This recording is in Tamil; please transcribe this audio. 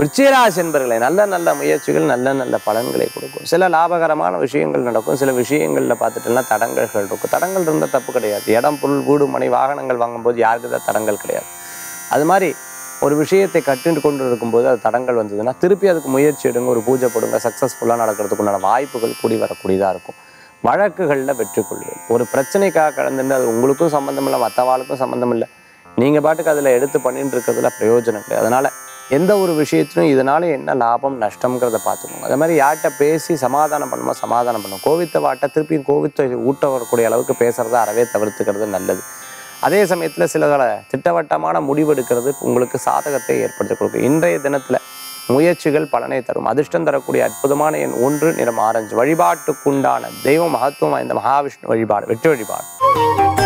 விருச்சிகராசி என்பர்களை நல்ல நல்ல முயற்சிகள் நல்ல நல்ல பலன்களை கொடுக்கும் சில லாபகரமான விஷயங்கள் நடக்கும் சில விஷயங்களில் பார்த்துட்டுலாம் தடங்கல்கள் இருக்கும் தடங்கள் இருந்தால் தப்பு கிடையாது இடம் பொருள் வீடு மனை வாகனங்கள் வாங்கும்போது யாருக்கு தான் தடங்கள் கிடையாது அது மாதிரி ஒரு விஷயத்தை கற்றுட்டு கொண்டு இருக்கும்போது அது தடங்கள் வந்ததுன்னா திருப்பி அதுக்கு முயற்சி எடுங்க ஒரு பூஜை போடுங்க சக்ஸஸ்ஃபுல்லாக நடக்கிறதுக்குண்டான வாய்ப்புகள் கூடி வரக்கூடியதாக இருக்கும் வழக்குகளில் வெற்றி கொள்ளுங்கள் ஒரு பிரச்சனைக்காக கடந்துட்டு அது உங்களுக்கும் சம்மந்தம் இல்லை மற்றவாளுக்கும் சம்மந்தம் இல்லை நீங்கள் பாட்டுக்கு அதில் எடுத்து பண்ணிட்டு இருக்கிறதுல பிரயோஜனம் கிடையாது அதனால் எந்த ஒரு விஷயத்திலும் இதனால என்ன லாபம் நஷ்டம்ங்கிறத பார்த்துக்கோங்க அதே மாதிரி யார்கிட்ட பேசி சமாதானம் பண்ணுமோ சமாதானம் பண்ணும் கோவித்த வாட்டை திருப்பி கோவித்தை ஊட்ட வரக்கூடிய அளவுக்கு பேசுறத அறவே தவிர்த்துக்கிறது நல்லது அதே சமயத்தில் சில திட்டவட்டமான முடிவெடுக்கிறது உங்களுக்கு சாதகத்தை ஏற்படுத்தி கொடுக்கும் இன்றைய தினத்தில் முயற்சிகள் பலனை தரும் அதிர்ஷ்டம் தரக்கூடிய அற்புதமான எண் ஒன்று நிறம் ஆரஞ்சு வழிபாட்டுக்குண்டான தெய்வ மகத்துவம் வாய்ந்த மகாவிஷ்ணு வழிபாடு வெற்றி வழிபாடு